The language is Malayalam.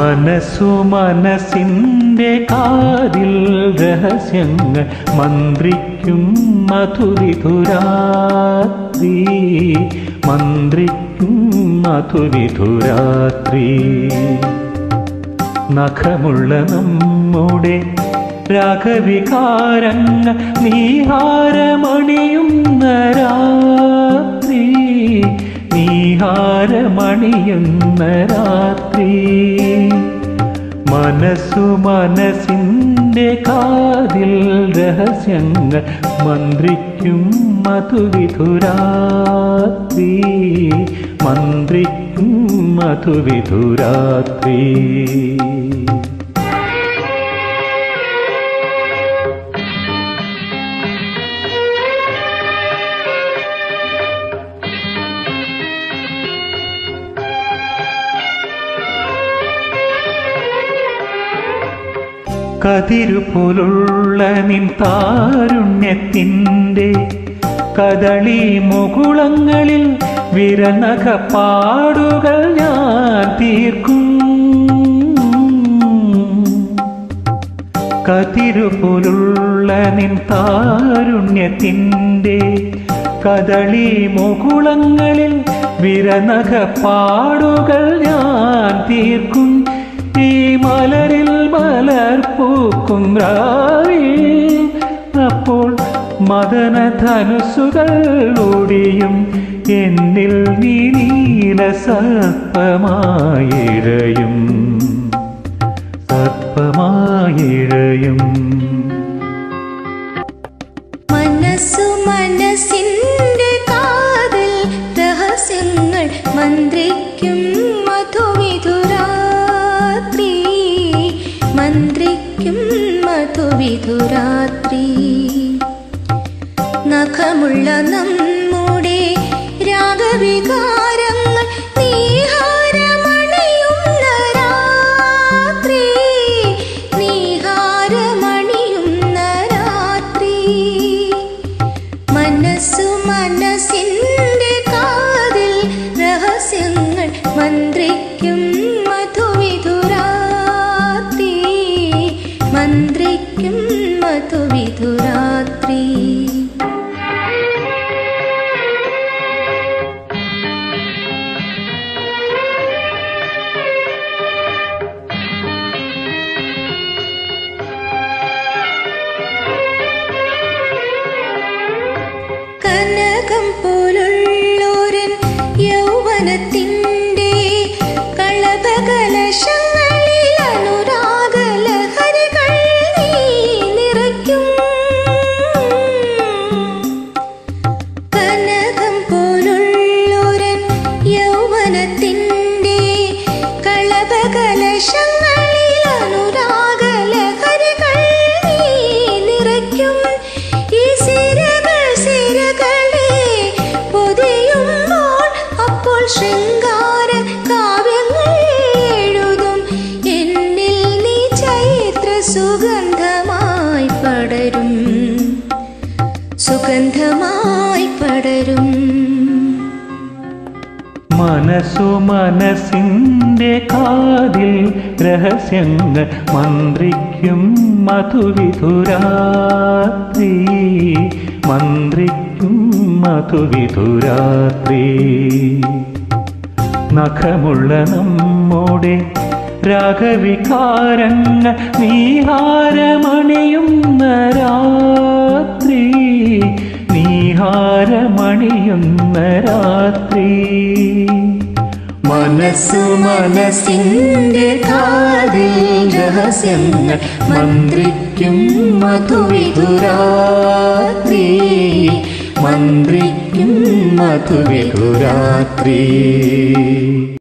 മനസ്സു മനസ്സിൻ്റെ കാതിൽ രഹസ്യങ്ങൾ മന്ത്രിക്കും മധുവിധുരാത്രി മന്ത്രിക്കും മധുവിധുരാത്രി നഖമുള്ള നമ്മുടെ രാഗവികാരങ്ങൾ നീഹാരമണിയുന്ന രാത്രി നീഹാരമണിയുന്ന രാത്രി മനസ്സു മനസ്സിൻ്റെ കാതിൽ രഹസ്യങ്ങൾ മന്ത്രിക്കും മധുവിധുരാത്രി മന്ത്രിക്കും മധുവിധുരാത്രി കതിരുപോലുള്ള നിൻ താരുണ്യത്തിൻ്റെ കദളി മുകുളങ്ങളിൽ വിരനഖ പാടുകൾ ഞാൻ തീർക്കും കതിരുപോലുള്ള നിൻ താരുണ്യത്തിൻ്റെ കദളി മുകുളങ്ങളിൽ വിരനഖ പാടുകൾ ഞാൻ തീർക്കും ഈ മലരിൽ മലർ പൂക്കും രാവിൽ അപ്പോൾ മദനധനുസുകൾ ഒടിയും എന്നിൽ നീ നീല സർപ്പമായിഴയും സർപ്പമായിഴയും മനസ്സു മനസ്സിൻ്റെ കാതിൽ രഹസ്യങ്ങൾ മന്ത്രിക്കും മധുവിധുരാത്രി മന്ത്രിക്കും മധുവിധുരാത്രി നഖമുള്ള നമ്മുടെ രാഗവികാരങ്ങൾ നീഹാരമണിയുന്ന രാത്രി നീഹാരമണിയുന്ന രാത്രി മനസ്സു മനസ്സിൻ്റെ കാതിൽ രഹസ്യങ്ങൾ മന്ത്രിക്കും മധുവിധുരാത്രി മന്ത്രിക്കും മധുവിധുരാത്രി കനകം പോലുള്ളോരൻ യൗവനത്തിൻ്റെ കളഭകലശങ്ങളിൽ അനുരാഗലഹരികൾ നീ നിറയ്ക്കും കനകം പോലുള്ളോരൻ യൗവനത്തിൻ്റെ കളഭകലശങ്ങളിൽ അനുരാഗലഹരികൾ നീ നിറയ്ക്കും ഈ സിരകൾ സിരകളെ പൊതിയുമ്പോൾ അപ്പോൾ ശൃംഗാര കാവ്യങ്ങൾ എഴുതും എന്നിൽ നീ ചൈത്ര സുഗന്ധമായി പടരും സുഗന്ധമായി പടരും മനസ്സു മനസ്സിൻ്റെ കാതിൽ രഹസ്യങ്ങൾ മന്ത്രിക്കും മധുവിധുരാത്രി മന്ത്രിക്കും മധുവിധുരാത്രി നഖമുള്ള നമ്മുടെ രാഗവികാരങ്ങൾ നീഹാരമണിയുന്ന രാത്രി നീഹാരമണിയുന്ന രാത്രി മനസ്സു മനസ്സിൻ്റെ കാതിൽ രഹസ്യങ്ങൾ മന്ത്രിക്കും മധുവിധുരാത്രി മന്ത്രിക്കും മധുവിധുരാത്രി